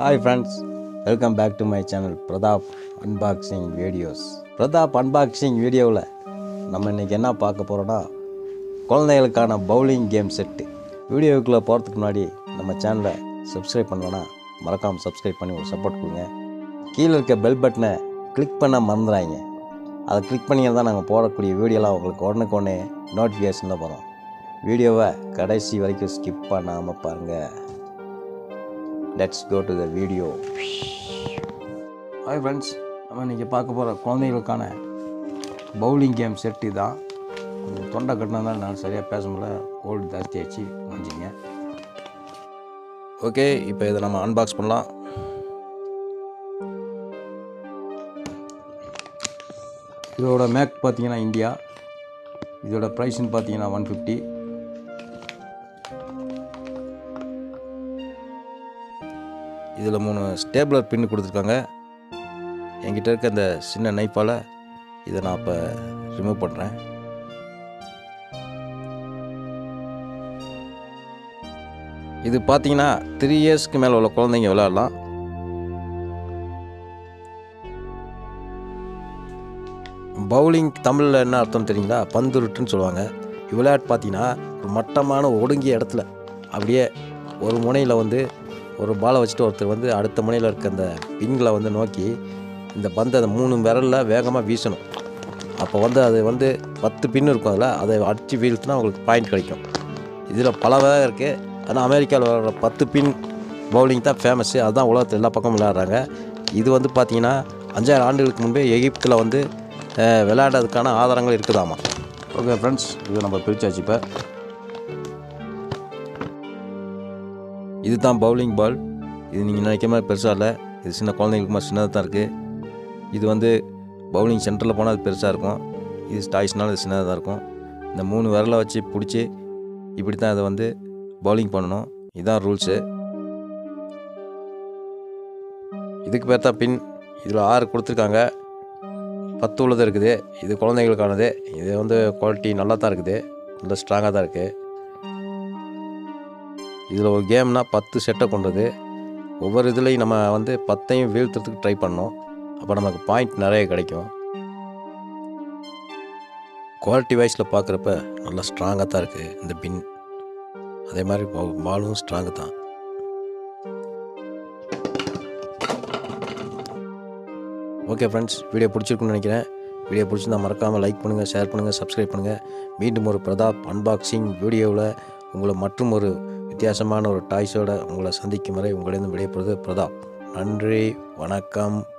hi friends welcome back to my channel Pratap unboxing videos Pratap unboxing வீடியோவில் நம்ம இன்றைக்கி என்ன பார்க்க போகிறோன்னா குழந்தைகளுக்கான பவுலிங் கேம் செட்டு வீடியோவுக்குள்ளே போகிறதுக்கு முன்னாடி நம்ம சேனலை சப்ஸ்கிரைப் பண்ணலன்னா மறக்காமல் சப்ஸ்கிரைப் பண்ணி ஒரு சப்போர்ட் கொடுங்க கீழே இருக்க பெல் பட்டனை கிளிக் பண்ண மறந்துடாங்க அதை கிளிக் பண்ணி தான் நாங்கள் போடக்கூடிய வீடியோலாம் உங்களுக்கு உடனுக்கு உடனே நோட்டிஃபிகேஷனில் வரும் வீடியோவை கடைசி வரைக்கும் ஸ்கிப் பண்ணாமல் பாருங்கள் let's go to the video hi friends நம்ம இன்றைக்கி பார்க்க போகிற குழந்தைகளுக்கான பவுலிங் கேம் செட்டு தான் கொஞ்சம் தொண்டை கட்டினதால நான் சரியாக பேச முடியல கோல்டு ஜாஸ்தியாச்சு மன்னிச்சிங்க ஓகே இப்போ இதை நம்ம அன்பாக்ஸ் பண்ணலாம் இதோட மேக் பார்த்தீங்கன்னா இந்தியா இதோட ப்ரைஸ்ன்னு பார்த்தீங்கன்னா ஒன் ஃபிஃப்டி இதில் மூணு ஸ்டேபிளர் பின்னு கொடுத்துருக்காங்க என்கிட்ட இருக்க இந்த சின்ன நைஃபால் இதை நான் இப்போ ரிமூவ் பண்ணுறேன் இது பார்த்தீங்கன்னா த்ரீ இயர்ஸ்க்கு மேலே உள்ள குழந்தைங்க விளையாடலாம் பவுலிங் தமிழில் என்ன அர்த்தம் தெரியுங்களா பந்துருட்டுன்னு சொல்லுவாங்க விளையாட்டு பார்த்தீங்கன்னா ஒரு மட்டமான ஒடுங்கிய இடத்துல அப்படியே ஒரு முனையில் வந்து ஒரு பாலை வச்சுட்டு ஒருத்தர் வந்து அடுத்த முனையில் இருக்க அந்த பின்களை வந்து நோக்கி இந்த பந்தை அந்த மூணு விரலில் வேகமாக வீசணும் அப்போ வந்து அது வந்து பத்து பின் இருக்கும் அதில் அதை அடித்து வீழ்த்தினா உங்களுக்கு பாயிண்ட் கிடைக்கும் இதில் பல வகை இருக்குது ஆனால் அமெரிக்காவில் விளையாடுற பத்து பின் பவுலிங் தான் ஃபேமஸ்ஸு அதுதான் உலகத்தில் எல்லா பக்கமும் விளையாடுறாங்க இது வந்து பார்த்திங்கன்னா அஞ்சாயிரம் ஆண்டுகளுக்கு முன்பே எகிப்தில் வந்து அஹ், விளையாடுறதுக்கான ஆதாரங்கள் இருக்குதாமா ஓகே ஃப்ரெண்ட்ஸ் இது நம்ம பிரிச்சாச்சு இப்போ இதுதான் பவுலிங் பால் இது நீங்கள் நினைக்கிற மாதிரி பெருசாக இல்லை இது சின்ன குழந்தைங்களுக்கு மாதிரி சின்னதாக தான் இருக்குது இது வந்து பவுலிங் சென்டரில் போனால் அது பெருசாக இருக்கும் இது ஸ்டாய்ஸ்னால இது சின்னதாக தான் இருக்கும் இந்த மூணு விரலை வச்சு பிடிச்சி இப்படி தான் இதை வந்து பவுலிங் பண்ணணும் இதுதான் ரூல்ஸு இதுக்கு பேர் தான் பின் இதில் ஆறு கொடுத்துருக்காங்க பத்து உள்ளது இருக்குது இது குழந்தைங்களுக்கானது இது வந்து குவாலிட்டி நல்லா தான் இருக்குது நல்லா ஸ்ட்ராங்காக தான் இருக்குது இதில் ஒரு கேம்னா பத்து செட்டை கொண்டது ஒவ்வொரு இதுலேயும் நம்ம வந்து பத்தையும் வீழ்த்துறதுக்கு ட்ரை பண்ணோம் அப்போ நமக்கு பாயிண்ட் நிறைய கிடைக்கும் குவாலிட்டி வைஸில் பார்க்குறப்ப நல்லா ஸ்ட்ராங்காக தான் இருக்குது இந்த பின் அதே மாதிரி பாலும் ஸ்ட்ராங்கு தான் ஓகே ஃப்ரெண்ட்ஸ் வீடியோ பிடிச்சிருக்குன்னு நினைக்கிறேன் வீடியோ பிடிச்சிருந்தா மறக்காமல் லைக் பண்ணுங்கள் ஷேர் பண்ணுங்கள் சப்ஸ்கிரைப் பண்ணுங்கள் மீண்டும் ஒரு பிரதாப் அன்பாக்சிங் வீடியோவில் உங்களை மற்றும் ஒரு வித்தியாசமான ஒரு டாய்ஸோட உங்களை சந்திக்கும் வரை உங்களிடம் விடைபெறுவது பிரதாப் நன்றி வணக்கம்